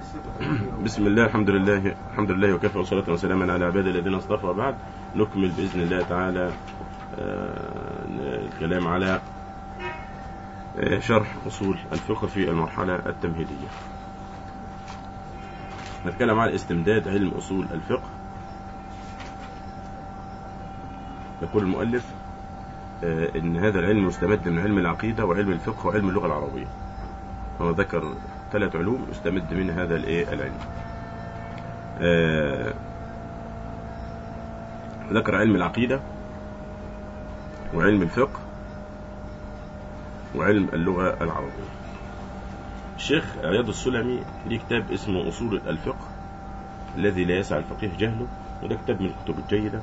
بسم الله الحمد لله الحمد لله وكفى وصلاة وسلاما على عباد الذين اصطفى بعد نكمل بإذن الله تعالى آه، الكلام على آه، شرح أصول الفقه في المرحلة التمهيدية نتكلم على استمداد علم أصول الفقه يقول المؤلف آه، إن هذا العلم مستمد من علم العقيدة وعلم الفقه وعلم اللغة العربية هو ذكر ثلاث علوم يستمد من هذا الايه العلم آه ذكر علم العقيدة وعلم الفقه وعلم اللغة العربية الشيخ عياض السلمي ليه كتاب اسمه أصول الفقه الذي لا يسع الفقيه جهله وده كتاب من الكتب الجيدة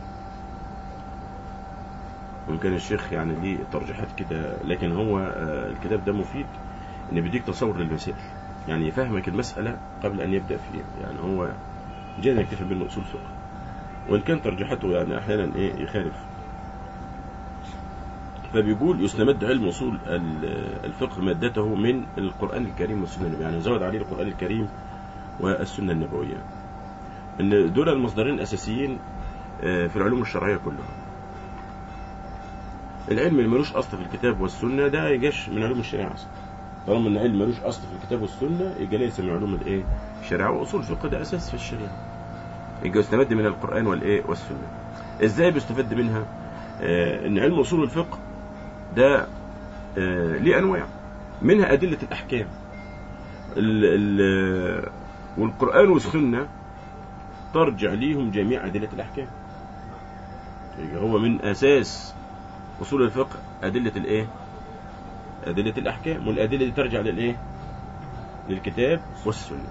وإن كان الشيخ يعني ليه ترجيحات كده لكن هو آه الكتاب ده مفيد إن بيديك تصور للمسائل يعني يفهمك المسألة قبل أن يبدأ فيها يعني هو جاي يكتفي منه أصول فقه وإن كان ترجيحاته يعني أحيانا إيه يخالف فبيقول يستمد علم أصول الفقه مادته من القرآن الكريم والسنة النبوية يعني زود عليه القرآن الكريم والسنة النبوية إن دول المصدرين الأساسيين في العلوم الشرعية كلها العلم اللي ملوش أصل في الكتاب والسنة ده يجاش من علوم الشريعة أصلا طالما ان علم ملوش اصل في الكتاب والسنه يبقى ليس من علوم الايه الشريعه واصول الفقه ده اساس في الشريعه يبقى يستمد من القران والايه والسنه ازاي بيستفاد منها آه ان علم اصول الفقه ده آه ليه انواع منها ادله الاحكام ال ال والقران والسنه ترجع ليهم جميع ادله الاحكام يبقى هو من اساس اصول الفقه ادله الايه أدلة الأحكام والأدلة دي ترجع للإيه؟ للكتاب والسنة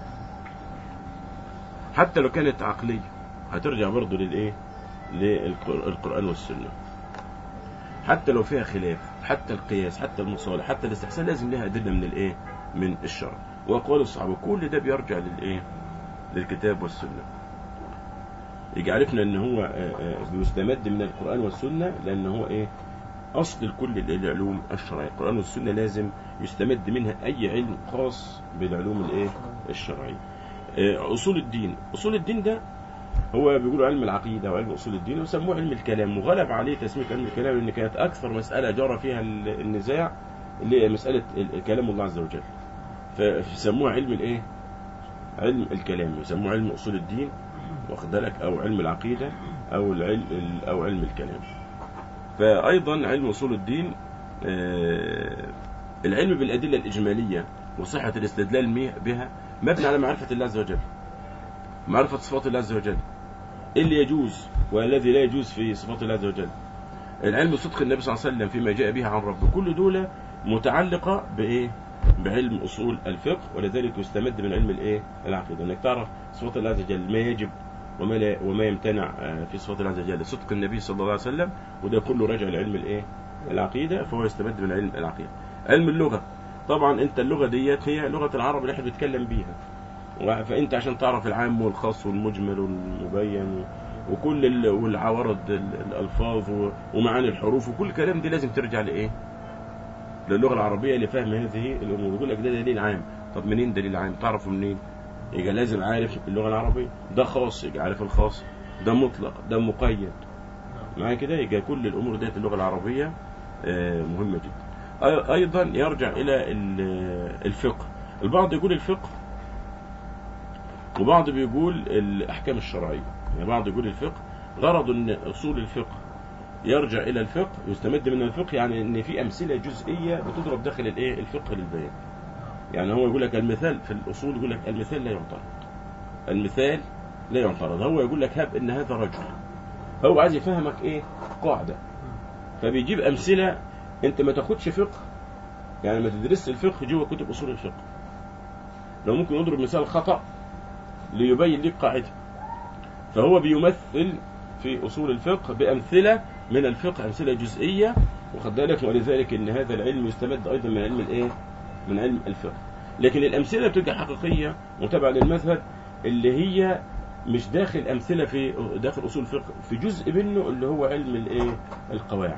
حتى لو كانت عقلية هترجع برضه للإيه؟ للقرآن والسنة حتى لو فيها خلاف حتى القياس حتى المصالح حتى الاستحسان لازم لها أدلة من الإيه؟ من الشرع وأقوال الصحابة كل ده بيرجع للإيه؟ للكتاب والسنة يجي عرفنا ان هو بيستمد من القرآن والسنة لان هو ايه أصل لكل العلوم الشرعية القرآن والسنة لازم يستمد منها أي علم خاص بالعلوم الايه الشرعية أصول الدين أصول الدين ده هو بيقولوا علم العقيدة وعلم أصول الدين وسموه علم الكلام وغلب عليه تسمية علم الكلام لأن كانت أكثر مسألة جرى فيها النزاع اللي هي مسألة كلام الله عز وجل فسموها علم الايه علم الكلام يسموه علم أصول الدين واخد بالك أو علم العقيدة أو العلم أو علم الكلام فأيضا علم أصول الدين العلم بالأدلة الإجمالية وصحة الاستدلال بها مبني على معرفة الله عز وجل معرفة صفات الله عز وجل إيه اللي يجوز والذي لا يجوز في صفات الله عز وجل العلم بصدق النبي صلى الله عليه وسلم فيما جاء به عن ربه كل دول متعلقة بإيه بعلم أصول الفقه ولذلك يستمد من علم الإيه العقيدة إنك تعرف صفات الله عز وجل ما يجب وما لا وما يمتنع في صفات الله عز وجل صدق النبي صلى الله عليه وسلم وده كله راجع لعلم الايه العقيده فهو يستمد من علم العقيده علم اللغه طبعا انت اللغه ديت هي لغه العرب اللي احنا بنتكلم بيها فانت عشان تعرف العام والخاص والمجمل والمبين وكل والعوارض الالفاظ ومعاني الحروف وكل الكلام دي لازم ترجع لايه للغه العربيه لفهم هذه الامور يقول لك ده دليل عام طب منين دليل عام تعرفه منين يبقى لازم عارف اللغة العربية ده خاص يبقى عارف الخاص ده مطلق ده مقيد معايا كده يبقى كل الأمور ديت اللغة العربية مهمة جدا أيضا يرجع إلى الفقه البعض يقول الفقه وبعض بيقول الأحكام الشرعية يعني بعض يقول الفقه غرض أن أصول الفقه يرجع إلى الفقه يستمد من الفقه يعني أن في أمثلة جزئية بتضرب داخل الإيه الفقه للبيان يعني هو يقول لك المثال في الأصول يقول لك المثال لا يعترض المثال لا يعترض هو يقول لك هب ان هذا رجل هو عايز يفهمك ايه قاعدة فبيجيب أمثلة انت ما تاخدش فقه يعني ما تدرس الفقه جوه كتب أصول الفقه لو ممكن نضرب مثال خطأ ليبين لك قاعدة فهو بيمثل في أصول الفقه بأمثلة من الفقه أمثلة جزئية وخد بالك ولذلك ان هذا العلم يستمد أيضا من علم الايه من علم الفقه لكن الأمثلة بتبقى حقيقية متابعة للمذهب اللي هي مش داخل أمثلة في داخل أصول الفقه في جزء منه اللي هو علم الايه القواعد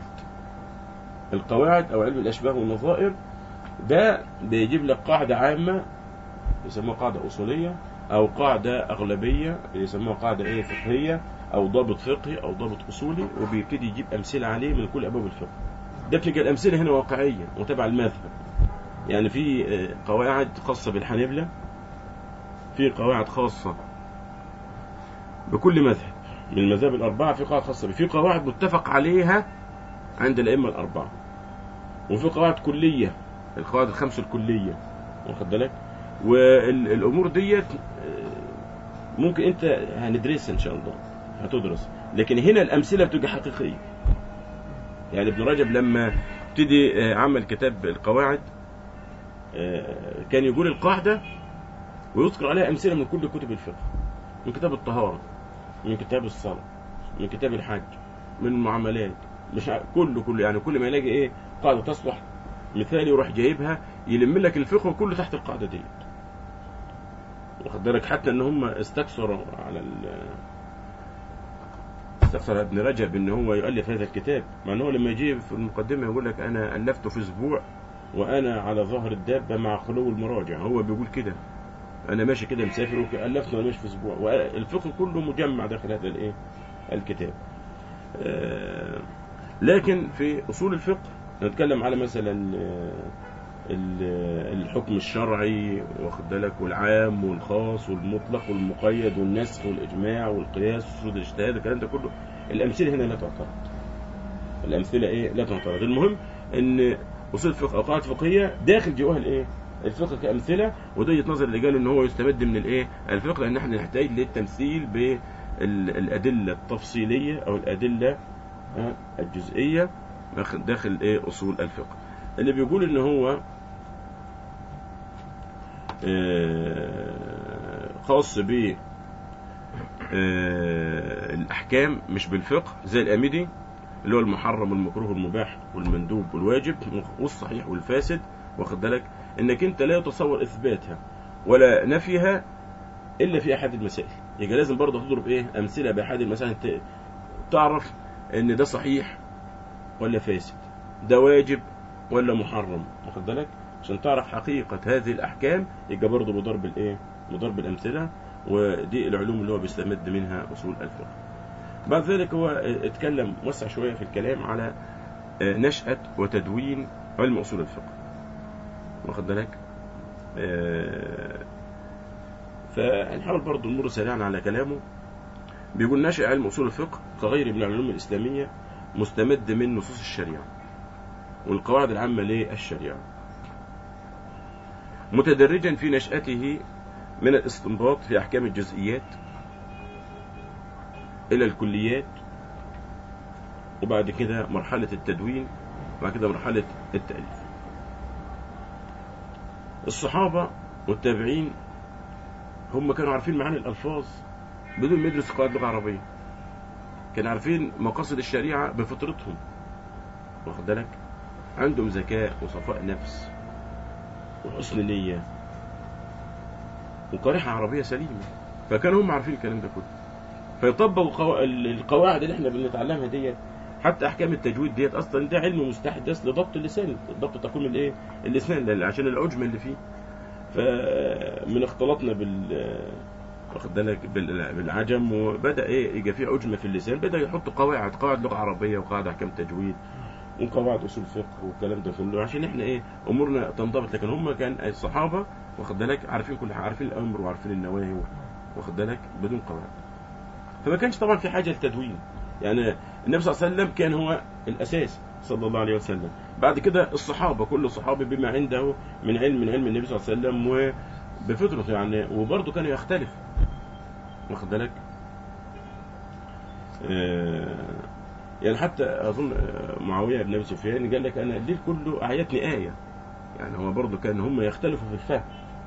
القواعد أو علم الأشباه والنظائر ده بيجيب لك قاعدة عامة يسموها قاعدة أصولية أو قاعدة أغلبية يسموها قاعدة إيه فقهية أو ضابط فقهي أو ضابط أصولي وبيبتدي يجيب أمثلة عليه من كل أبواب الفقه ده بتلقى الأمثلة هنا واقعية وتبع المذهب يعني في آه، قواعد خاصة بالحنابلة في قواعد خاصة بكل مذهب من المذاهب الأربعة في قواعد خاصة به في قواعد متفق عليها عند الأئمة الأربعة وفي قواعد كلية القواعد الخمس الكلية واخد بالك والأمور ديت آه، ممكن أنت هندرسها إن شاء الله هتدرس لكن هنا الأمثلة بتبقى حقيقية يعني ابن رجب لما ابتدي آه، عمل كتاب القواعد آه، كان يقول القاعدة ويذكر عليها أمثلة من كل كتب الفقه من كتاب الطهارة من كتاب الصلاة من كتاب الحج من المعاملات مش ع- كله كله يعني كل ما يلاقي ايه قاعدة تصلح مثالي يروح جايبها يلم لك الفقه كله تحت القاعدة ديت واخد بالك حتى ان هم استكثروا على ال استكثر ابن رجب ان هو يؤلف هذا الكتاب مع ان هو لما يجي في المقدمة يقول لك انا الفته في اسبوع وانا على ظهر الدابة مع خلو المراجع هو بيقول كده انا ماشي كده مسافر والفت وانا ماشي في اسبوع والفقه كله مجمع داخل هذا الايه الكتاب آه، لكن في اصول الفقه نتكلم على مثلا آه، ال- الحكم الشرعي واخد بالك والعام والخاص والمطلق والمقيد والنسخ والاجماع والقياس وسود الاجتهاد الكلام ده كله الامثله هنا لا تعترض الامثله ايه لا تعترض المهم ان اصول الفقه او قواعد فقهيه داخل جواها الايه الفقه كامثله وده وجهه نظر اللي قالوا ان هو يستمد من الايه الفقه لان احنا نحتاج للتمثيل بالادله التفصيليه او الادله آه، الجزئيه داخل داخل ايه اصول الفقه اللي بيقول ان هو آه، خاص ب آه، الاحكام مش بالفقه زي الامدي اللي هو المحرم والمكروه والمباح والمندوب والواجب والصحيح والفاسد واخد بالك انك انت لا يتصور اثباتها ولا نفيها الا في احد المسائل يبقى لازم برضه تضرب ايه امثله باحد المسائل ت- تعرف ان ده صحيح ولا فاسد ده واجب ولا محرم واخد بالك عشان تعرف حقيقة هذه الأحكام يبقى برضه بضرب الإيه؟ بضرب الأمثلة ودي العلوم اللي هو بيستمد منها أصول الفقه. بعد ذلك هو اتكلم وسع شوية في الكلام على نشأة وتدوين علم أصول الفقه. واخد بالك؟ آه، فهنحاول برضه نمر سريعا على كلامه. بيقول نشأ علم أصول الفقه كغيره من العلوم الإسلامية مستمد من نصوص الشريعة والقواعد العامة للشريعة متدرجا في نشأته من الاستنباط في أحكام الجزئيات إلى الكليات وبعد كده مرحلة التدوين وبعد كده مرحلة التأليف الصحابة والتابعين هم كانوا عارفين معاني الألفاظ بدون ما يدرسوا قواعد لغة عربية كانوا عارفين مقاصد الشريعة بفطرتهم واخد بالك عندهم ذكاء وصفاء نفس وحسن نية وقريحة عربية سليمة فكانوا هم عارفين الكلام ده كله فيطبقوا قوا... القواعد اللي احنا بنتعلمها ديت حتى احكام التجويد ديت اصلا ده علم مستحدث لضبط اللسان ضبط تقويم الايه اللسان لأن- عشان العجم اللي فيه فمن اختلاطنا بال واخد بالك بال- بالعجم وبدا ايه يبقى في عجمه في اللسان بدا يحط قواعد قواعد لغه عربيه وقواعد احكام تجويد وقواعد اصول فقه والكلام ده كله عشان احنا ايه امورنا تنضبط لكن هم كان الصحابه واخد بالك عارفين كل حاجه عارفين الامر وعارفين النواهي واخد بالك بدون قواعد فما كانش طبعا في حاجه للتدوين يعني النبي صلى الله عليه وسلم كان هو الاساس صلى الله عليه وسلم بعد كده الصحابه كل صحابي بما عنده من علم من علم النبي صلى الله عليه وسلم وبفطرته يعني وبرضه كان يختلف واخد بالك آه، يعني حتى اظن آه، معاويه بن ابي سفيان قال لك انا الليل كله اعيتني ايه يعني هو برضه كان هم يختلفوا في الفهم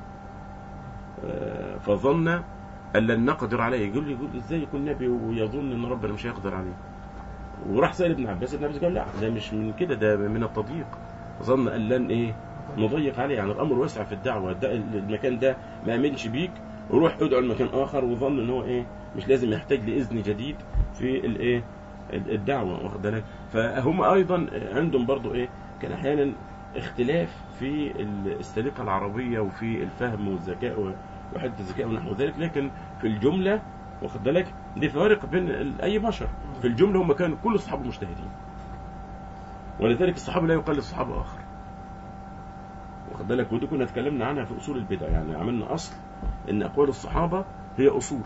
آه، فظن ان لن نقدر عليه يقول لي يقول ازاي يكون نبي ويظن ان ربنا مش هيقدر عليه وراح سال ابن عباس ابن عباس قال لا ده مش من كده ده من التضييق ظن ان لن ايه نضيق عليه يعني الامر واسع في الدعوه ده المكان ده ما امنش بيك وروح ادعو لمكان اخر وظن ان هو ايه مش لازم يحتاج لاذن جديد في الايه الدعوه واخد بالك فهم ايضا عندهم برضو ايه كان احيانا اختلاف في السليقة العربية وفي الفهم والذكاء وحدة الذكاء ونحو ذلك لكن في الجملة واخد بالك دي فوارق بين ال- أي بشر في الجملة هم كانوا كل الصحابة مجتهدين ولذلك الصحابة لا يقلد صحابة آخر واخد بالك ودي كنا اتكلمنا عنها في أصول البدع يعني عملنا أصل إن أقوال الصحابة هي أصول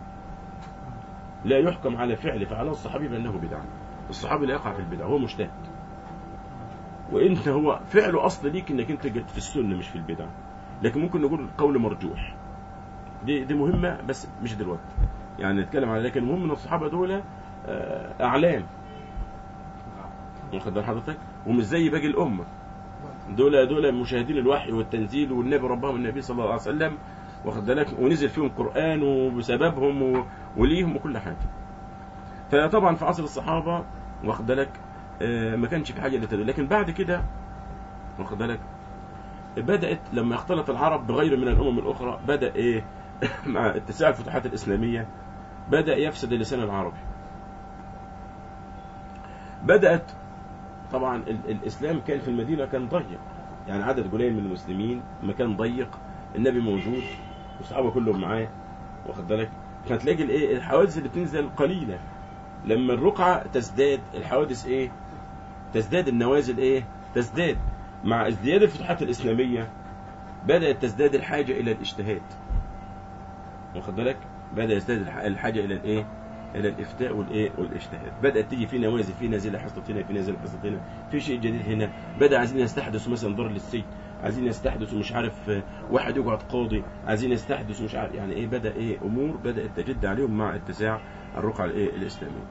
لا يحكم على فعل فعله الصحابي بأنه بدعة الصحابي لا يقع في البدع هو مجتهد وانت هو فعله اصل ليك انك انت جت في السنه مش في البدع لكن ممكن نقول القول مرجوح دي دي مهمه بس مش دلوقتي يعني نتكلم على لكن المهم ان الصحابه دول آه، اعلام واخد بال حضرتك ومش زي باقي الامه دول دول مشاهدين الوحي والتنزيل والنبي ربهم النبي صلى الله عليه وسلم واخد بالك ونزل فيهم قران وبسببهم و- وليهم وكل حاجه فطبعا في عصر الصحابه واخد بالك آه، ما كانش في حاجه للتدين لكن بعد كده واخد بالك بدات لما اختلط العرب بغير من الامم الاخرى بدا ايه مع اتساع الفتوحات الاسلاميه بدا يفسد اللسان العربي بدات طبعا ال- الاسلام كان في المدينه كان ضيق يعني عدد قليل من المسلمين مكان ضيق النبي موجود والصحابه كلهم معاه واخد بالك فتلاقي الايه الحوادث اللي بتنزل قليله لما الرقعه تزداد الحوادث ايه تزداد النوازل ايه تزداد مع ازدياد الفتوحات الاسلاميه بدات تزداد الحاجه الى الاجتهاد واخد بالك بدا يزداد الح- الحاجه الى الايه الى الافتاء والايه والاجتهاد بدات تيجي في نوازل في نازله حصلت هنا في نازله حصلت هنا في شيء جديد هنا بدا عايزين يستحدثوا مثلا دار للسجن عايزين يستحدثوا مش عارف آه، واحد يقعد قاضي عايزين يستحدثوا مش عارف يعني ايه بدا ايه امور بدات تجد عليهم مع اتساع الرقعه الايه الاسلاميه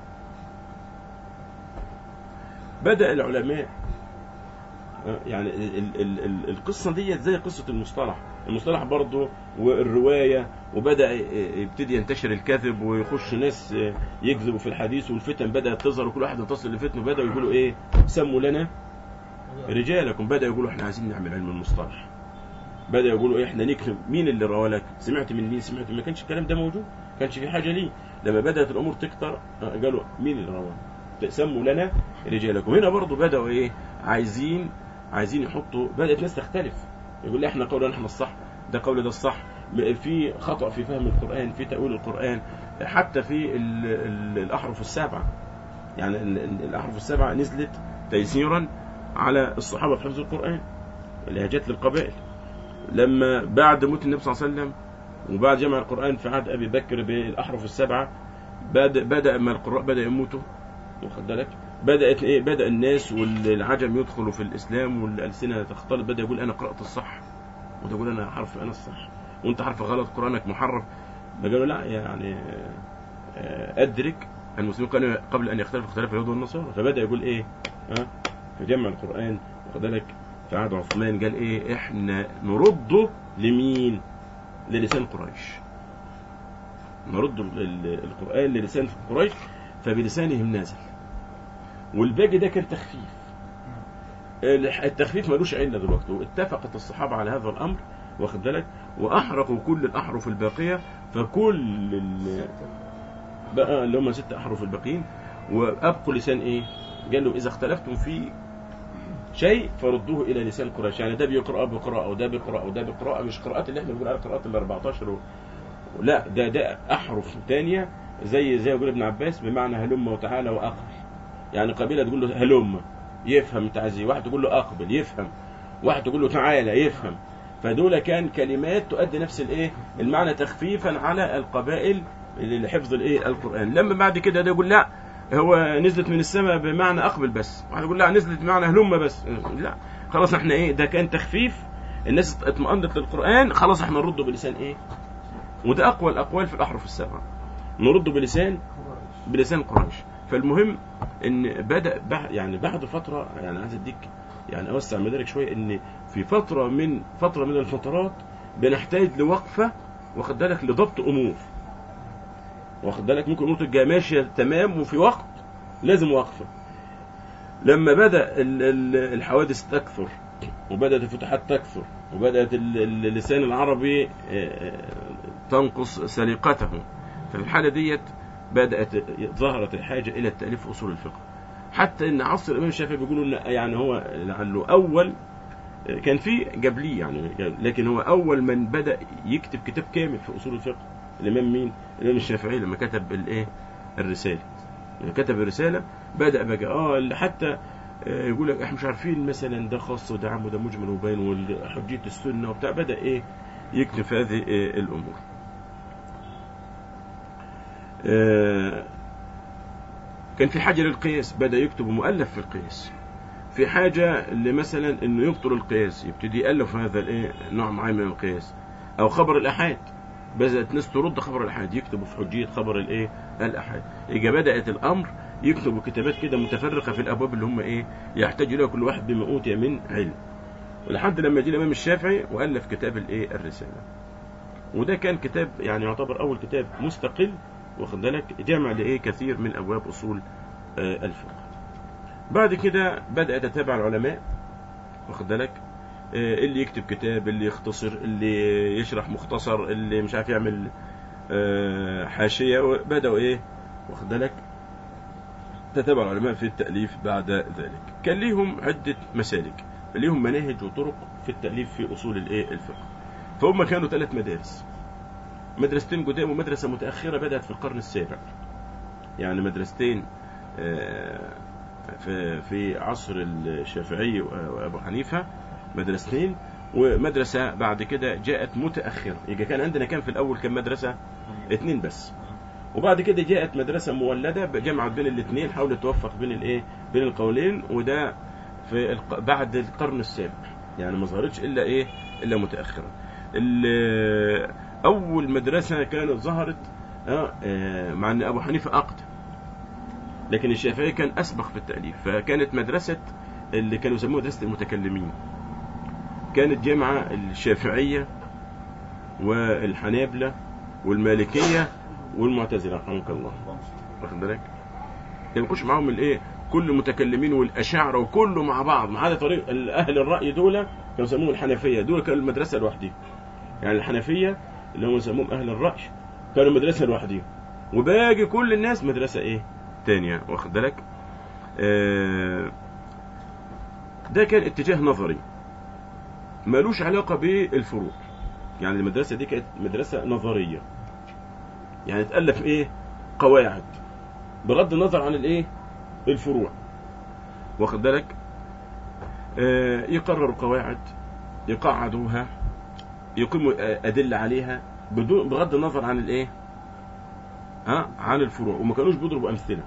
بدا العلماء آه، يعني ال- ال- ال- ال- القصه ديت زي قصه المصطلح المصطلح برضه والروايه وبدا ي- يبتدي ينتشر الكذب ويخش ناس آه، يكذبوا في الحديث والفتن بدات تظهر وكل واحد ينتصر لفتنه بداوا يقولوا ايه سموا لنا رجالكم بدأوا يقولوا احنا عايزين نعمل علم المصطلح بدأوا يقولوا ايه احنا نكتب مين اللي روى لك سمعت من مين سمعت ما كانش الكلام ده موجود كانش في حاجة ليه لما بدأت الأمور تكتر اه، قالوا مين اللي روى سموا لنا رجالكم هنا برضو بدأوا ايه عايزين عايزين يحطوا بدأت ناس تختلف يقول لي احنا قولنا احنا الصح ده قول ده الصح م- في خطأ في فهم القرآن في تأويل القرآن حتى في ال- ال- الأحرف السبعة يعني ال- ال- الأحرف السبعة نزلت تيسيرا على الصحابة في حفظ القرآن اللهجات للقبائل لما بعد موت النبي صلى الله عليه وسلم وبعد جمع القرآن في عهد أبي بكر بالأحرف السبعة بدأ بدأ ما القراء بدأ يموتوا واخد بالك بدأت إيه بدأ الناس والعجم يدخلوا في الإسلام والألسنة تختلط بدأ يقول أنا قرأت الصح وده يقول أنا حرف أنا الصح وأنت حرف غلط قرآنك محرف قالوا لا يعني آه، أدرك المسلمين كانوا قبل أن يختلفوا اختلاف اليهود والنصارى فبدأ يقول إيه ها في جمع القرآن واخد بالك في عهد عثمان قال ايه احنا نرده لمين للسان قريش نرد ال- ال- القرآن للسان قريش فبلسانهم نازل والباقي ده كان تخفيف الح- التخفيف ملوش علة دلوقتي واتفقت الصحابة على هذا الأمر واخد بالك وأحرقوا كل الأحرف الباقية فكل ال- بقى اللي هم ست أحرف الباقيين وأبقوا لسان إيه؟ قال لهم إذا اختلفتم في شيء فردوه الى لسان قريش يعني ده بيقرا بقراءه وده بيقرا وده بقراءه مش قراءات اللي احنا بنقول عليها قراءات ال 14 و... لا ده ده احرف ثانيه زي زي يقول ابن عباس بمعنى هلم وتعالى واقبل يعني قبيله تقول له هلم يفهم انت عايز ايه واحد تقول له اقبل يفهم واحد تقول له تعالى يفهم فدول كان كلمات تؤدي نفس الايه المعنى تخفيفا على القبائل لحفظ الايه القران لما بعد كده ده يقول لا هو نزلت من السماء بمعنى اقبل بس واحد يقول لا نزلت بمعنى هلم بس لا خلاص احنا ايه ده كان تخفيف الناس اطمأنت للقرآن خلاص احنا نرده بلسان ايه وده اقوى الاقوال في الاحرف السبعه نرده بلسان بلسان قريش فالمهم ان بدا بعد يعني بعد فتره يعني عايز اديك يعني اوسع مدارك شويه ان في فتره من فتره من الفترات بنحتاج لوقفه واخد بالك لضبط امور واخد بالك ممكن امور تبقى ماشيه تمام وفي وقت لازم وقفه لما بدا ال- ال- الحوادث تكثر وبدات الفتوحات تكثر وبدات ال- ال- اللسان العربي آه، آه، تنقص سليقته ففي الحاله ديت بدات ظهرت الحاجه الى التاليف في اصول الفقه حتى ان عصر الامام الشافعي بيقولوا ان يعني هو لعله اول كان في قبليه يعني لكن هو اول من بدا يكتب كتاب كامل في اصول الفقه الامام مين الامام الشافعي لما كتب الايه الرساله لما كتب الرساله بدا بقى اه اللي حتى آه، يقول لك احنا مش عارفين مثلا ده خاص وده عام وده مجمل وبين وحجيه السنه وبتاع بدا ايه يكتب في هذه آه، الامور آه، كان في حاجه للقياس بدا يكتب مؤلف في القياس في حاجه لمثلا انه يبطل القياس يبتدي يالف هذا الايه نوع معين من القياس او خبر الاحاد بدات ناس ترد خبر الاحاد يكتبوا في حجيه خبر الايه الاحاد يجي بدات الامر يكتبوا كتابات كده متفرقه في الابواب اللي هم ايه يحتاج اليها كل واحد بما اوتي من علم ولحد لما جه الامام الشافعي والف كتاب الايه الرساله وده كان كتاب يعني يعتبر اول كتاب مستقل واخد بالك جمع لايه كثير من ابواب اصول آه، الفقه بعد كده بدا يتتابع العلماء واخد بالك آه، اللي يكتب كتاب اللي يختصر اللي يشرح مختصر اللي مش عارف يعمل آه، حاشيه بداوا ايه واخد بالك تتابع العلماء في التاليف بعد ذلك كان ليهم عده مسالك ليهم مناهج وطرق في التاليف في اصول الايه الفقه فهم كانوا ثلاث مدارس مدرستين قدام ومدرسه متاخره بدات في القرن السابع يعني مدرستين آه، في في عصر الشافعي وابو حنيفه مدرستين ومدرسه بعد كده جاءت متاخره يبقى كان عندنا كان في الاول كم مدرسه اثنين بس وبعد كده جاءت مدرسه مولده جمعت بين الاثنين حاولت توفق بين الايه بين القولين وده في الق... بعد القرن السابع يعني ما ظهرتش الا ايه الا متاخرا ال- اول مدرسه كانت ظهرت آه، آه، مع ان ابو حنيفه اقدم لكن الشافعي كان اسبق في التاليف فكانت مدرسه اللي كانوا يسموها مدرسه المتكلمين كانت جامعه الشافعيه والحنابله والمالكيه والمعتزله رحمك الله واخد بالك كان يخش معاهم الايه كل المتكلمين والاشاعره وكله مع بعض ما عدا طريق اهل الراي دول كانوا يسموهم الحنفيه دول كانوا المدرسه لوحدهم يعني الحنفيه اللي هم يسموهم اهل الراي كانوا مدرسه لوحدهم وباقي كل الناس مدرسه ايه تانية واخد بالك آه ده كان اتجاه نظري مالوش علاقه بالفروع يعني المدرسه دي كانت مدرسه نظريه يعني تالف ايه قواعد بغض النظر عن الايه الفروع واخد بالك آه يقرروا قواعد يقعدوها يقيموا آه، ادله عليها بدون بغض النظر عن الايه ها عن الفروع وما كانوش بيضربوا امثله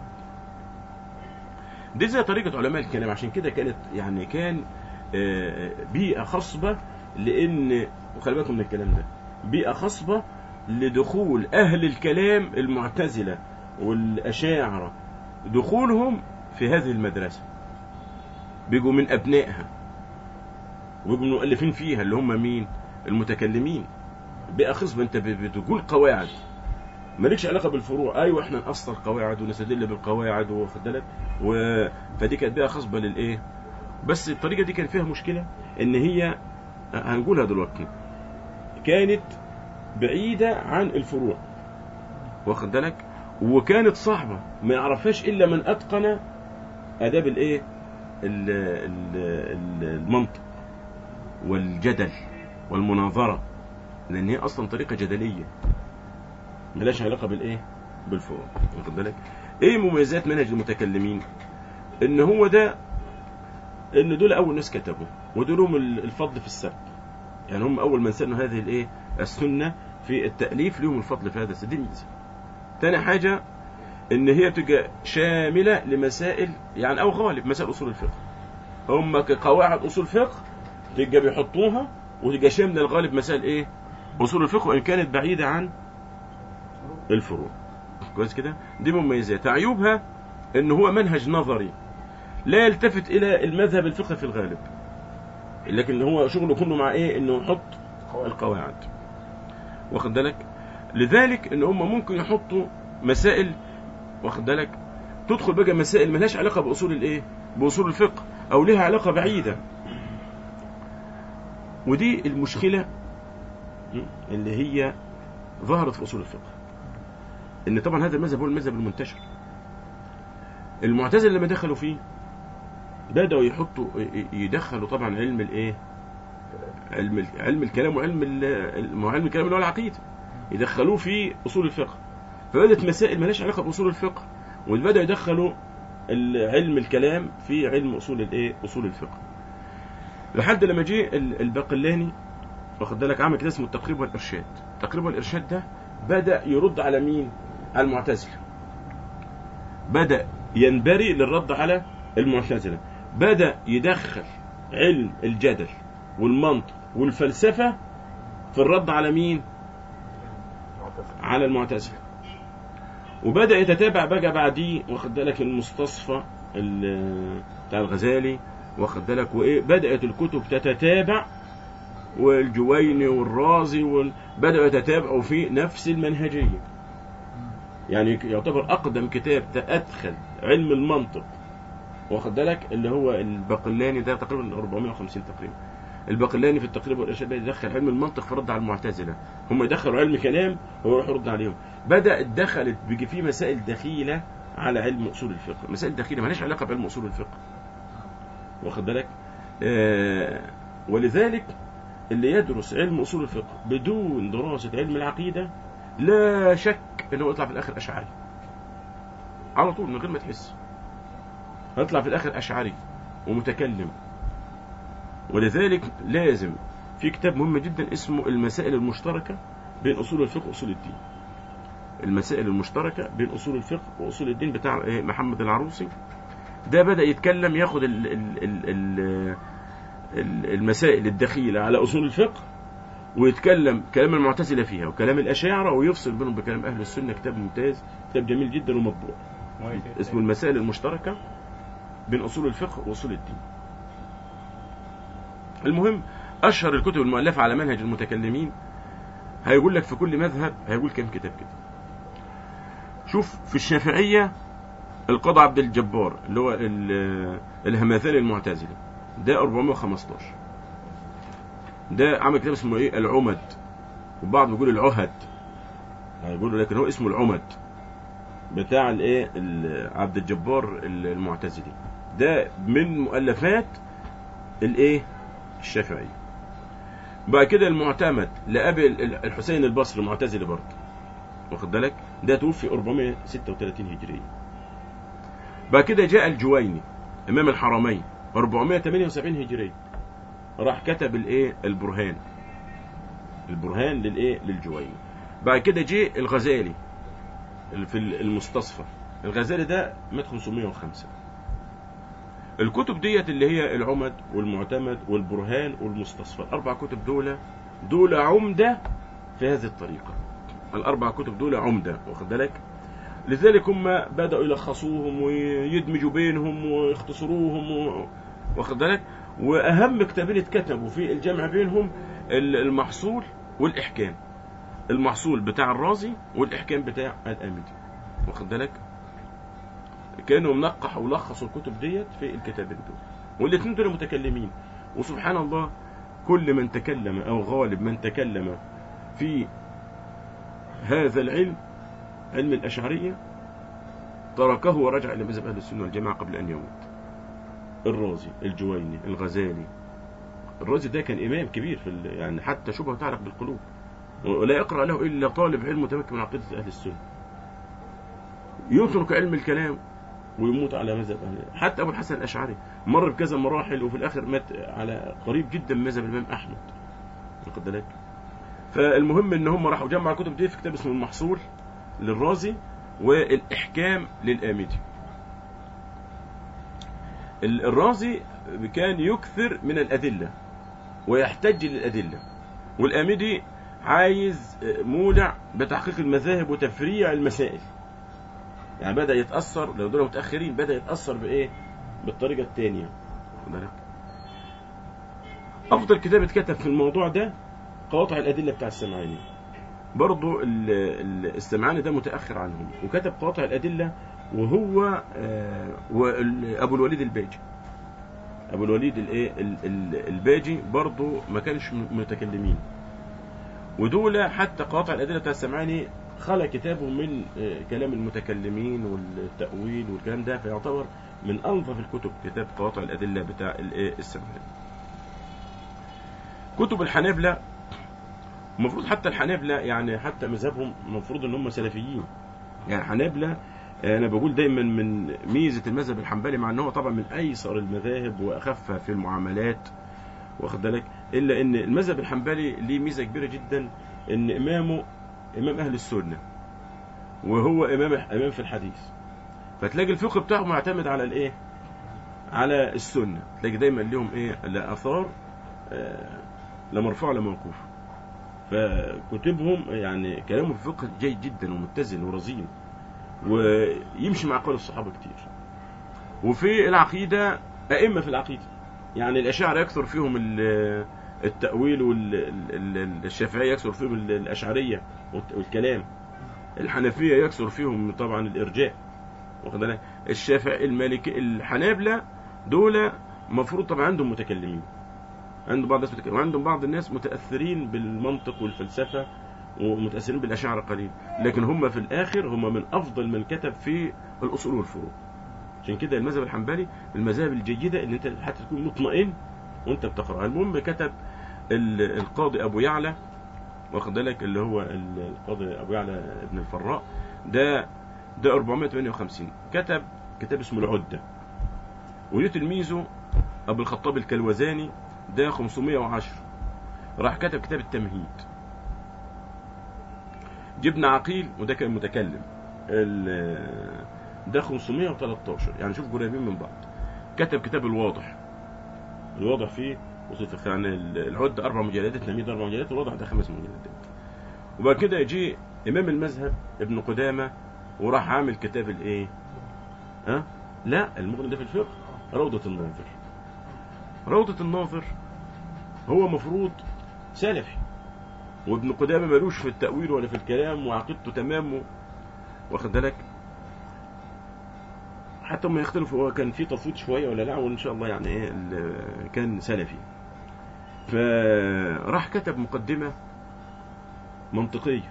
دي زي طريقه علماء الكلام عشان كده كانت يعني كان آه، بيئه خصبه لان وخلي بالكم من الكلام ده بيئه خصبه لدخول اهل الكلام المعتزله والاشاعره دخولهم في هذه المدرسه بيجوا من ابنائها ويجوا من المؤلفين فيها اللي هم مين المتكلمين بيئه خصبه انت بتقول قواعد مالكش علاقه بالفروع ايوه احنا نأصل قواعد ونستدل بالقواعد واخد بالك و... فدي كانت بيئه خصبه للايه بس الطريقه دي كان فيها مشكله ان هي هنقولها دلوقتي كانت بعيده عن الفروع واخد بالك وكانت صعبه ما يعرفهاش الا من اتقن اداب الايه ال- ال- ال- المنطق والجدل والمناظره لان هي اصلا طريقه جدليه ملهاش علاقه بالايه بالفروع واخد بالك ايه مميزات منهج المتكلمين ان هو ده ان دول اول ناس كتبوا ودول لهم الفضل في السبت يعني هم اول من سنوا هذه الايه السنه في التاليف لهم الفضل في هذا دي ميزه تاني حاجه ان هي تبقى شامله لمسائل يعني او غالب مسائل اصول الفقه هم كقواعد اصول فقه تبقى بيحطوها وتبقى شامله الغالب مسائل ايه اصول الفقه وان كانت بعيده عن الفروع كويس كده دي مميزات عيوبها ان هو منهج نظري لا يلتفت الى المذهب الفقهي في الغالب لكن هو شغله كله مع ايه انه يحط القواعد واخد بالك لذلك ان هم ممكن يحطوا مسائل واخد بالك تدخل بقى مسائل ملهاش علاقه باصول الايه باصول الفقه او لها علاقه بعيده ودي المشكله اللي هي ظهرت في اصول الفقه ان طبعا هذا المذهب هو المذهب المنتشر المعتزله لما دخلوا فيه بداوا يحطوا يدخلوا طبعا علم الايه علم ال- علم الكلام وعلم ال- ما هو علم الكلام اللي هو العقيده يدخلوه في اصول الفقه فبدات مسائل مالهاش علاقه باصول الفقه وبداوا يدخلوا ال- علم الكلام في علم اصول الايه اصول الفقه لحد لما جه ال- الباقلاني واخد بالك عمل كده اسمه التقريب والارشاد التقريب والارشاد ده بدا يرد على مين على المعتزله بدا ينبري للرد على المعتزله بدا يدخل علم الجدل والمنطق والفلسفه في الرد على مين على المعتزله وبدا يتتابع بقى بعديه واخد بالك المستصفى ال- بتاع الغزالي واخد بالك وايه بدات الكتب تتتابع والجويني والرازي وال... بدأوا يتتابعوا في نفس المنهجية يعني يعتبر أقدم كتاب تأدخل علم المنطق واخد بالك اللي هو الباقلاني ده تقريبا 450 تقريبا الباقلاني في التقريب والإرشاد بدأ يدخل علم المنطق في رد على المعتزلة هم يدخلوا علم كلام هو يروح يرد عليهم بدأت دخلت بيجي فيه مسائل دخيلة على علم أصول الفقه مسائل دخيلة مالهاش علاقة بعلم أصول الفقه واخد بالك آه ولذلك اللي يدرس علم اصول الفقه بدون دراسه علم العقيده لا شك انه يطلع في الاخر اشعري على طول من غير ما تحس هيطلع في الاخر اشعري ومتكلم ولذلك لازم في كتاب مهم جدا اسمه المسائل المشتركه بين اصول الفقه واصول الدين المسائل المشتركه بين اصول الفقه واصول الدين بتاع إيه محمد العروسي ده بدا يتكلم ياخد ال ال ال ال المسائل الدخيلة على أصول الفقه ويتكلم كلام المعتزلة فيها وكلام الأشاعرة ويفصل بينهم بكلام أهل السنة كتاب ممتاز كتاب جميل جدا ومطبوع اسمه المسائل المشتركة بين أصول الفقه وأصول الدين المهم أشهر الكتب المؤلفة على منهج المتكلمين هيقول لك في كل مذهب هيقول كم كتاب كده شوف في الشافعية القاضي عبد الجبار اللي هو ال- الهمذاني المعتزلي ده 415 ده عمل كتاب اسمه ايه العمد وبعض بيقول العهد هيقولوا لكن هو اسمه العمد بتاع الايه ال- عبد الجبار المعتزلي ده من مؤلفات الايه الشافعي بعد كده المعتمد لابي ال- الحسين البصري معتزلي برضه واخد بالك ده توفي 436 هجريه بعد كده جاء الجويني امام الحرمين 478 هجرية راح كتب الايه البرهان البرهان للايه للجويني بعد كده جه الغزالي في المستصفى الغزالي ده مات 505 الكتب ديت اللي هي العمد والمعتمد والبرهان والمستصفى الاربع كتب دول دول عمده في هذه الطريقه الاربع كتب دول عمده واخد بالك لذلك هم بدأوا يلخصوهم ويدمجوا بينهم ويختصروهم و... واخد بالك وأهم كتابين اتكتبوا في الجمع بينهم المحصول والإحكام المحصول بتاع الرازي والإحكام بتاع الآمدي واخد بالك كانوا منقحوا ولخصوا الكتب ديت في الكتابين دول والاثنين دول متكلمين وسبحان الله كل من تكلم أو غالب من تكلم في هذا العلم علم الأشعرية تركه ورجع إلى مذهب أهل السنة والجماعة قبل أن يموت الرازي الجويني الغزالي الرازي ده كان إمام كبير في ال... يعني حتى شبهه تعلق بالقلوب ولا يقرأ له إلا طالب علم متمكن من عقيدة أهل السنة يترك علم الكلام ويموت على مذهب أهل حتى أبو الحسن الأشعري مر بكذا مراحل وفي الآخر مات على قريب جدا من مذهب الإمام أحمد واخد بالك فالمهم ان هم راحوا جمعوا الكتب دي في كتاب اسمه المحصول للرازي والإحكام للآمدي الرازي كان يكثر من الأدلة ويحتج للأدلة والآمدي عايز مولع بتحقيق المذاهب وتفريع المسائل يعني بدأ يتأثر لو دول متأخرين بدأ يتأثر بإيه بالطريقة الثانية أفضل كتاب اتكتب في الموضوع ده قواطع الأدلة بتاع السمعاني برضو السمعاني ده متأخر عنهم وكتب قواطع الأدلة وهو أبو الوليد الباجي أبو الوليد الإيه الباجي برضو ما كانش متكلمين ودول حتى قواطع الأدلة بتاع السمعاني خلق كتابه من آه، كلام المتكلمين والتأويل والكلام ده فيعتبر من أنظف الكتب كتاب قواطع الأدلة بتاع الإيه السمعي كتب الحنابلة المفروض حتى الحنابلة يعني حتى مذهبهم المفروض ان هم سلفيين يعني حنابلة آه، انا بقول دايما من ميزة المذهب الحنبلي مع ان هو طبعا من ايسر المذاهب واخفها في المعاملات واخد بالك الا ان المذهب الحنبلي ليه ميزة كبيرة جدا ان امامه امام اهل السنة وهو امام امام في الحديث فتلاقي الفقه بتاعه معتمد على الايه على السنة تلاقي دايما ليهم ايه لا اثار آه، لا مرفوع ولا موقوف فكتبهم يعني كلامه في الفقه جيد جدا ومتزن ورزين ويمشي مع قول الصحابة كتير وفي العقيدة أئمة في العقيدة يعني الأشاعرة يكثر فيهم ال- التأويل والشافعية يكثر فيهم ال- الأشعرية والت- والكلام الحنفية يكثر فيهم طبعا الإرجاء واخد بالك الشافع المالكي الحنابلة دول المفروض طبعا عندهم متكلمين عند بعض الناس متكلمين وعندهم بعض الناس متأثرين بالمنطق والفلسفة ومتأثرين بالأشاعرة قليل لكن هم في الآخر هم من أفضل من كتب في الأصول والفروع عشان كده المذهب الحنبلي من المذاهب الجيدة اللي انت حتى تكون مطمئن وانت بتقرأ المهم كتب ال- القاضي أبو يعلى واخد بالك اللي هو ال- القاضي أبو يعلى ابن الفراء ده ده 458 كتب كتاب اسمه العدة وليه تلميذه أبو الخطاب الكلوزاني ده 510 راح كتب كتاب التمهيد جبنا عقيل وده كان متكلم ال- ده 513 يعني شوف قريبين من بعض كتب كتاب الواضح الواضح فيه وصول الفقه يعني ال- العد اربع مجلدات التمهيد اربع مجلدات الواضح ده خمس مجلدات وبعد كده يجي امام المذهب ابن قدامه وراح عامل كتاب الايه ها لا المغني ده في الفقه روضة الناظر روضة الناظر هو مفروض سلفي وابن قدامه ملوش في التأويل ولا في الكلام وعقيدته تمام و- واخد بالك حتى هم يختلفوا هو كان في تفويض شويه ولا لا وان شاء الله يعني ايه ال- كان سلفي فراح كتب مقدمه منطقيه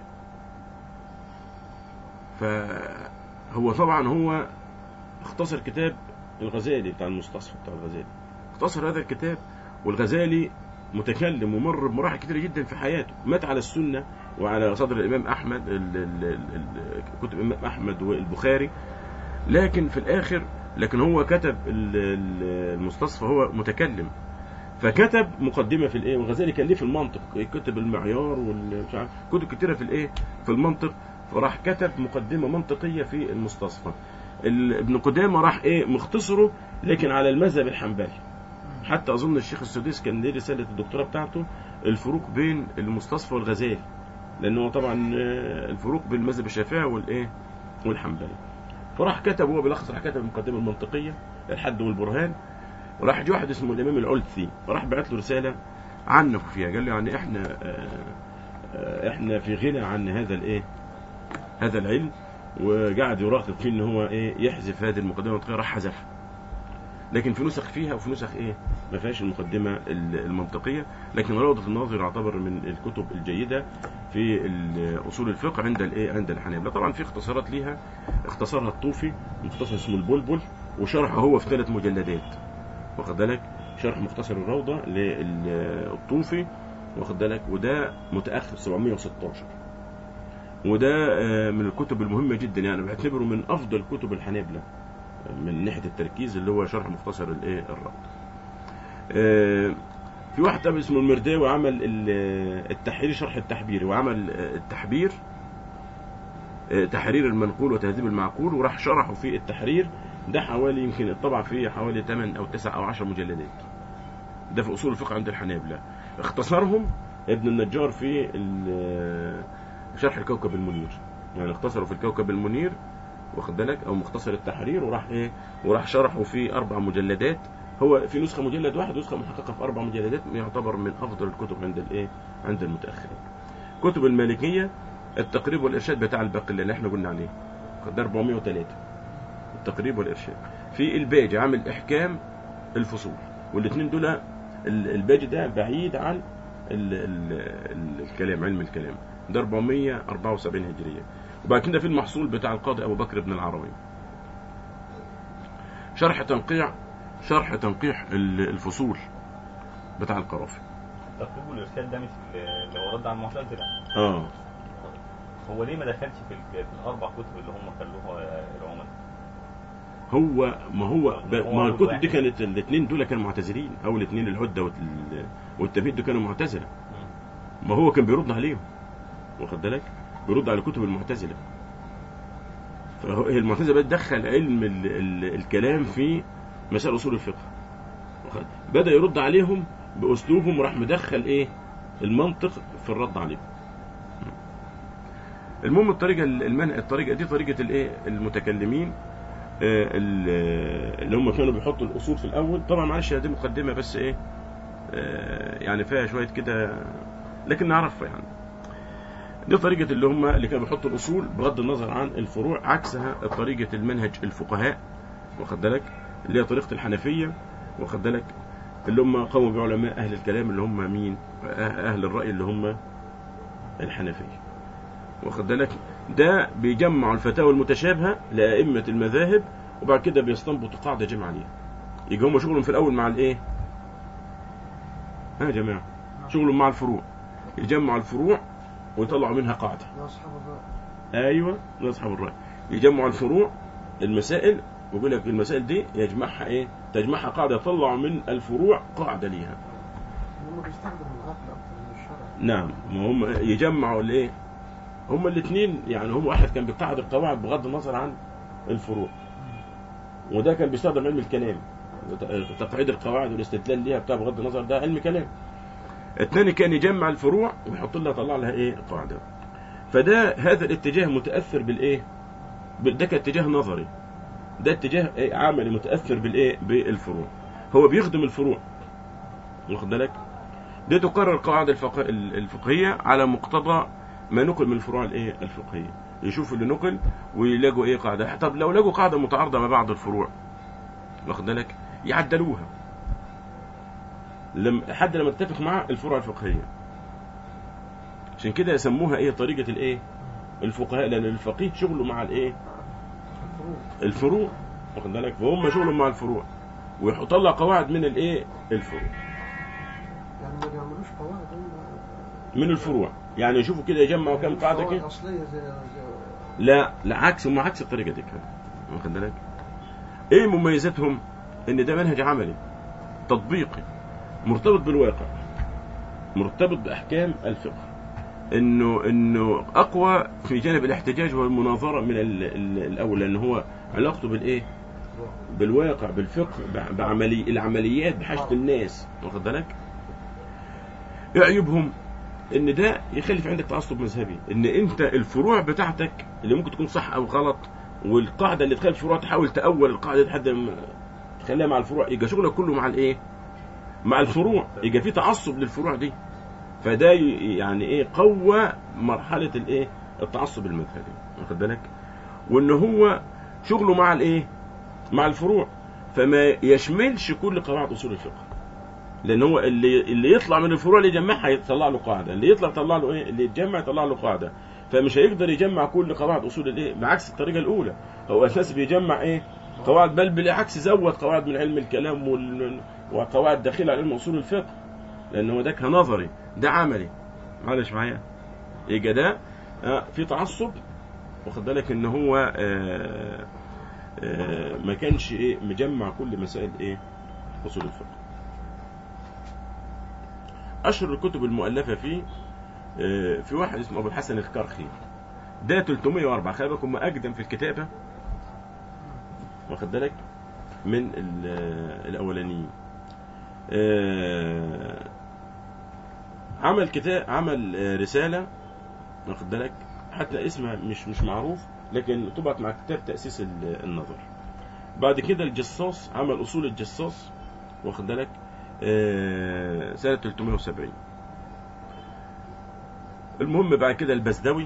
فهو طبعا هو اختصر كتاب الغزالي بتاع المستصفى بتاع الغزالي اختصر هذا الكتاب والغزالي متكلم ومر بمراحل كتيرة جدا في حياته مات على السنة وعلى صدر الإمام أحمد ال- ال- ال- ال- كتب الإمام أحمد والبخاري لكن في الآخر لكن هو كتب ال- ال- المستصفى هو متكلم فكتب مقدمة في الإيه والغزالي كان ليه في المنطق كتب المعيار والمش عارف كتب كتيرة في الإيه في المنطق فراح كتب مقدمة منطقية في المستصفى ال- ابن قدامة راح إيه مختصره لكن على المذهب الحنبلي حتى اظن الشيخ السديس كان ليه رساله الدكتوراه بتاعته الفروق بين المستصفى والغزالي لانه طبعا آه، الفروق بين المذهب الشافعي والايه والحنبلي فراح كتب هو بيلخص راح كتب المقدمه المنطقيه الحد والبرهان وراح جه واحد اسمه الامام العلثي فراح بعت له رساله عنف فيها قال له يعني احنا آه، آه، احنا في غنى عن هذا الايه هذا العلم وقعد يراقب فيه ان هو ايه يحذف هذه المقدمه المنطقيه راح حذفها لكن في نسخ فيها وفي نسخ ايه ما فيهاش المقدمه ال- المنطقيه لكن روضه الناظر يعتبر من الكتب الجيده في ال- اصول الفقه عند الايه عند الحنابلة طبعا في اختصارات ليها اختصرها الطوفي مختصر اسمه البلبل وشرحه هو في ثلاث مجلدات واخد بالك شرح مختصر الروضه للطوفي واخد بالك وده متاخر 716 وده آه، من الكتب المهمه جدا يعني بعتبره من افضل كتب الحنابلة من ناحيه التركيز اللي هو شرح مختصر الايه الروضه آه، في واحد طب اسمه المرداوي عمل ال- التحرير شرح التحبير وعمل آه، التحبير آه، تحرير المنقول وتهذيب المعقول وراح شرحه في التحرير ده حوالي يمكن الطبع فيه حوالي 8 او 9 او 10 مجلدات ده في اصول الفقه عند الحنابلة اختصرهم ابن النجار في ال- شرح الكوكب المنير يعني اختصروا في الكوكب المنير واخد بالك او مختصر التحرير وراح ايه وراح شرحه في اربع مجلدات هو في نسخه مجلد واحد ونسخه محققه في اربع مجلدات يعتبر من افضل الكتب عند الايه عند المتاخرين كتب المالكيه التقريب والارشاد بتاع الباقي اللي احنا قلنا عليه ده 403 التقريب والارشاد في الباجي عامل احكام الفصول والاثنين دول ال- الباجي ده بعيد عن ال ال ال الكلام علم الكلام ده 474 هجرية وبعد كده في المحصول بتاع القاضي أبو بكر بن العربي شرح تنقيع شرح تنقيح ال- الفصول بتاع القرافي التقريب والارشاد ده مش اللي هو رد على المعتزله اه هو ليه ما دخلش في ال- في الاربع كتب اللي هم خلوها العملاء هو ما هو ب- هو ما أول الكتب واحد. دي كانت الاثنين دول كانوا معتزلين او الاثنين الهدة وال- والتمهيد دول كانوا معتزلة ما هو كان بيرد عليهم واخد بالك بيرد على كتب المعتزلة فهو هي المعتزلة بتدخل علم ال ال الكلام في مسائل اصول الفقه واخد؟ بدأ يرد عليهم باسلوبهم وراح مدخل ايه المنطق في الرد عليهم المهم الطريقة المن... الطريقة دي طريقة الايه المتكلمين آه، ال- اللي هم كانوا بيحطوا الاصول في الاول طبعا معلش دي مقدمة بس ايه آه، يعني فيها شوية كده لكن نعرفها يعني دي طريقة اللي هم اللي كانوا بيحطوا الأصول بغض النظر عن الفروع عكسها طريقة المنهج الفقهاء واخد بالك اللي هي طريقة الحنفية واخد بالك اللي هم قاموا بعلماء أهل الكلام اللي هم مين أه- أهل الرأي اللي هم الحنفية واخد بالك ده بيجمع الفتاوى المتشابهة لأئمة المذاهب وبعد كده بيستنبطوا قاعدة جمع عليها يجي هم شغلهم في الأول مع الإيه ها يا جماعة شغلهم مع الفروع يجمع الفروع ويطلعوا منها قاعدة يا أصحاب الرأي ايوه نصحب الرأي يجمعوا الفروع المسائل ويقول لك المسائل دي يجمعها ايه تجمعها قاعده يطلع من الفروع قاعده ليها هم بيستخدموا العقل أكتر من الشرع نعم ما هم يجمعوا الايه هم الاثنين يعني هم واحد كان بيقعد القواعد بغض النظر عن الفروع وده كان بيستخدم علم الكلام تقعيد القواعد والاستدلال ليها بتاع بغض النظر ده علم كلام الثاني كان يجمع الفروع ويحط لها يطلع لها ايه قاعده فده هذا الاتجاه متاثر بالايه بال- ده كاتجاه نظري ده اتجاه إيه؟ عملي متاثر بالايه بالفروع هو بيخدم الفروع واخد بالك دي تقرر القواعد الفق... الفقهيه على مقتضى ما نقل من الفروع الايه الفقهيه يشوفوا اللي نقل ويلاقوا ايه قاعده طب لو لقوا قاعده متعارضه مع بعض الفروع واخد بالك يعدلوها لما لحد لما تتفق مع الفروع الفقهيه عشان كده يسموها ايه طريقه الايه الفقهاء لان الفقيه شغله مع الايه الفروع الفروع واخد بالك فهم شغلهم مع الفروع ويطلع قواعد من الايه الفروع يعني ما بيعملوش قواعد هم من الفروع يعني يشوفوا كده يجمعوا كم قاعده قواعد كده أصلية زي زي لا لا عكس هم عكس الطريقه دي كده واخد بالك ايه مميزاتهم ان ده منهج عملي تطبيقي مرتبط بالواقع مرتبط باحكام الفقه انه انه اقوى في جانب الاحتجاج والمناظره من ال- ال- الاول لان هو علاقته بالايه بالواقع بالفقه بع- بعملي العمليات بحاجه الناس واخد بالك ايه عيوبهم ان ده يخلي في عندك تعصب مذهبي ان انت الفروع بتاعتك اللي ممكن تكون صح او غلط والقاعده اللي تخالف الفروع تحاول تاول القاعده دي لحد ما تخليها مع الفروع يبقى شغلك كله مع الايه مع الفروع يبقى في تعصب للفروع دي فده ي- يعني ايه قوى مرحله الايه التعصب المذهبي واخد بالك وان هو شغله مع الايه مع الفروع فما يشملش كل قواعد اصول الفقه لان هو اللي اللي يطلع من الفروع اللي يجمعها يطلع له قاعده اللي يطلع يطلع له ايه اللي يتجمع يطلع له قاعده فمش هيقدر يجمع كل قواعد اصول الايه بعكس الطريقه الاولى هو اساس بيجمع ايه قواعد بل بالعكس زود قواعد من علم الكلام وال... وقواعد داخله على علم اصول الفقه لان هو ده كنظري ده عملي معلش معايا يبقى ده آه، في تعصب واخد بالك ان هو آه، آه، ما كانش ايه مجمع كل مسائل ايه اصول الفقه اشهر الكتب المؤلفه فيه آه، في واحد اسمه ابو الحسن الكرخي ده 304 خلي بالك هم اقدم في الكتابه واخد بالك من ال- آه، الاولانيين آه، عمل كتاب عمل آه، رساله واخد بالك حتى اسمها مش مش معروف لكن طبعت مع كتاب تاسيس ال- النظر بعد كده الجصاص عمل اصول الجصاص واخد بالك آه، سنه 370 المهم بعد كده البزدوي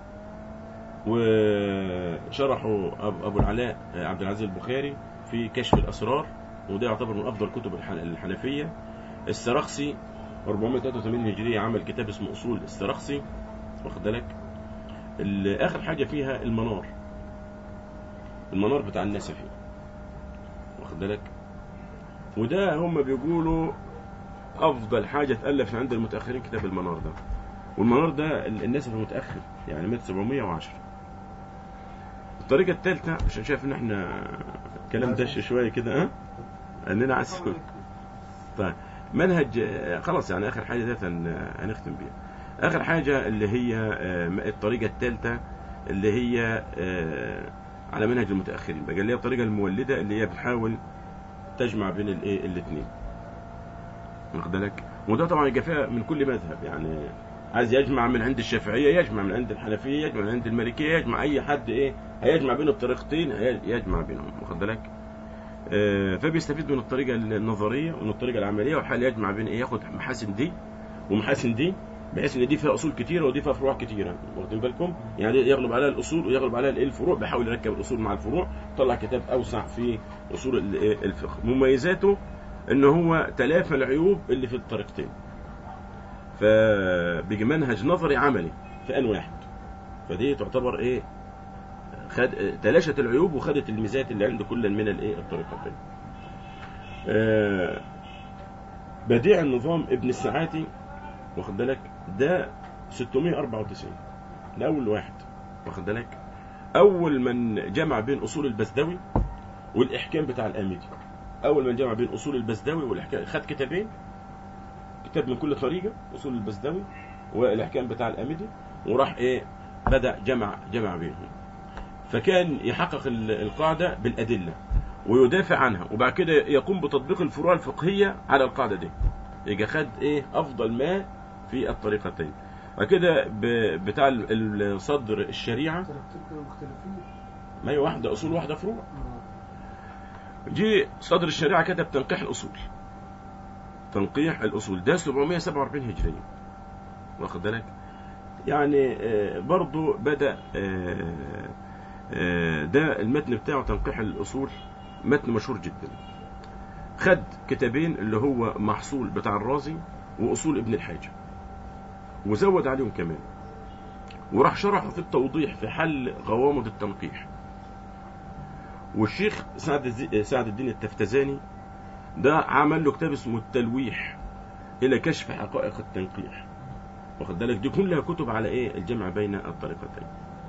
وشرحه أب- ابو العلاء آه، عبد العزيز البخاري في كشف الاسرار وده يعتبر من افضل كتب الح- الحنفيه السرخسي 483 هجريه عمل كتاب اسمه اصول السرخسي واخد بالك ال- اخر حاجه فيها المنار المنار بتاع النسفي واخد بالك وده هم بيقولوا افضل حاجه تالف عند المتاخرين كتاب المنار ده والمنار ده ال- النسفي متاخر يعني مات 710 الطريقه الثالثه عشان شايف ان احنا كلام دش شويه كده ها اننا عايز طيب منهج آه، خلاص يعني اخر حاجه ديت هن- هنختم بيها اخر حاجه اللي هي آه، الطريقه الثالثه اللي هي آه، على منهج المتاخرين بقى اللي هي الطريقه المولده اللي هي بتحاول تجمع بين الايه الاثنين واخد بالك وده طبعا يبقى فيها من كل مذهب يعني عايز يجمع من عند الشافعيه يجمع من عند الحنفيه يجمع من عند المالكيه يجمع اي حد ايه هيجمع بين الطريقتين هي- يجمع بينهم واخد بالك آه، فبيستفيد من الطريقه النظريه ومن الطريقه العمليه وحال يجمع بين ايه ياخد محاسن دي ومحاسن دي بحيث ان دي فيها اصول كتيره ودي فيها فروع كتيره واخدين بالكم يعني يغلب عليها الاصول ويغلب عليها الايه الفروع بيحاول يركب الاصول مع الفروع طلع كتاب اوسع في اصول الايه الفقه مميزاته ان هو تلافى العيوب اللي في الطريقتين فبيجي منهج نظري عملي في ان واحد فدي تعتبر ايه خد تلاشت العيوب وخدت الميزات اللي عند كل من الايه الطريقتين آه، بديع النظام ابن الساعاتي واخد بالك ده 694 ده اول واحد واخد بالك اول من جمع بين اصول البزدوي والاحكام بتاع الامدي اول من جمع بين اصول البزدوي والاحكام خد كتابين كتاب من كل طريقه اصول البزدوي والاحكام بتاع الامدي وراح ايه بدا جمع جمع بينهم فكان يحقق ال- القاعده بالادله ويدافع عنها وبعد كده يقوم بتطبيق الفروع الفقهيه على القاعده دي يبقى خد ايه افضل ما في الطريقتين وكده ب- بتاع ال- ال- صدر الشريعه طريقتين كانوا مختلفين ما هي واحده اصول واحده فروع آه. جه صدر الشريعه كتب تنقيح الاصول تنقيح الاصول ده 747 هجريه واخد بالك يعني آه، برضو بدا آه، آه، ده المتن بتاعه تنقيح الاصول متن مشهور جدا خد كتابين اللي هو محصول بتاع الرازي واصول ابن الحاج وزود عليهم كمان وراح شرحه في التوضيح في حل غوامض التنقيح والشيخ سعد الزي- سعد الدين التفتزاني ده عمل له كتاب اسمه التلويح الى كشف حقائق التنقيح واخد بالك دي كلها كتب على ايه الجمع بين الطريقتين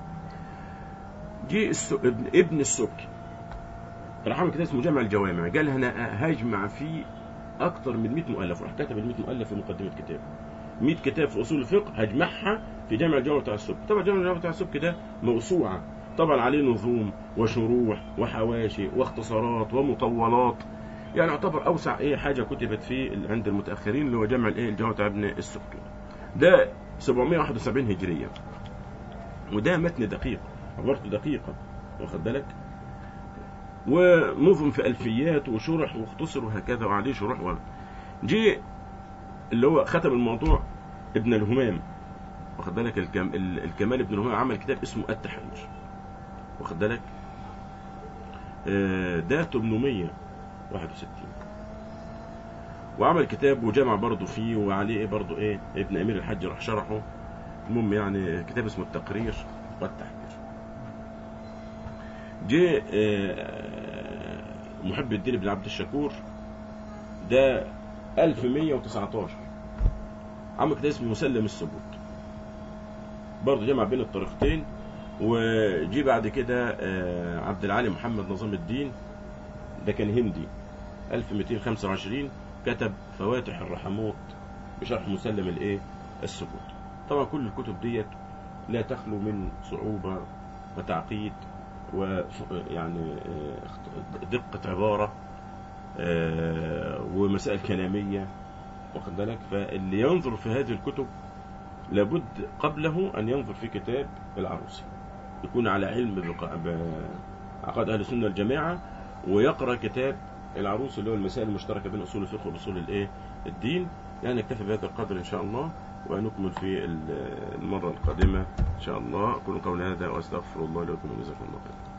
جه الس... ابن... ابن السبكي راح عمل كتاب اسمه جمع الجوامع قال انا هجمع فيه اكتر من 100 مؤلف راح كتب ال 100 مؤلف في مقدمه كتاب 100 كتاب في اصول الفقه هجمعها في جمع الجوامع بتاع السبكي طبعا جمع الجوامع بتاع السبكي ده موسوعه طبعا عليه نظوم وشروح وحواشي واختصارات ومطولات يعني يعتبر اوسع ايه حاجه كتبت فيه ال- عند المتاخرين اللي هو جمع الايه الجوامع بتاع ابن السبكي ده 771 هجريه وده متن دقيق عبارته دقيقه واخد بالك ونظم في الفيات وشرح واختصر وهكذا وعليه شروح و... جه اللي هو ختم الموضوع ابن الهمام واخد بالك الكم... ال- الكمال ابن الهمام عمل كتاب اسمه التحرير واخد بالك آه، ده 861 وعمل كتاب وجمع برضه فيه وعليه ايه برضه ايه ابن امير الحج راح شرحه المهم يعني كتاب اسمه التقرير والتحرير جه آه، محب الدين بن عبد الشكور ده 1119 عمل كتاب اسمه مسلم الثبوت برضه جمع بين الطريقتين وجي بعد كده آه، عبد العالي محمد نظام الدين ده كان هندي 1225 كتب فواتح الرحموت بشرح مسلم الايه الثبوت طبعا كل الكتب ديت لا تخلو من صعوبة وتعقيد و يعني آه، اخت- دقة عبارة آه، ومسائل كلامية واخد بالك فاللي ينظر في هذه الكتب لابد قبله أن ينظر في كتاب العروسي يكون على علم بق- بعقائد أهل السنة والجماعة ويقرأ كتاب العروس اللي هو المسائل المشتركة بين أصول الفقه وأصول الإيه الدين يعني نكتفي بهذا القدر إن شاء الله ونكمل في المرة القادمة إن شاء الله أقول قولي هذا وأستغفر الله لكم وجزاكم الله خيرا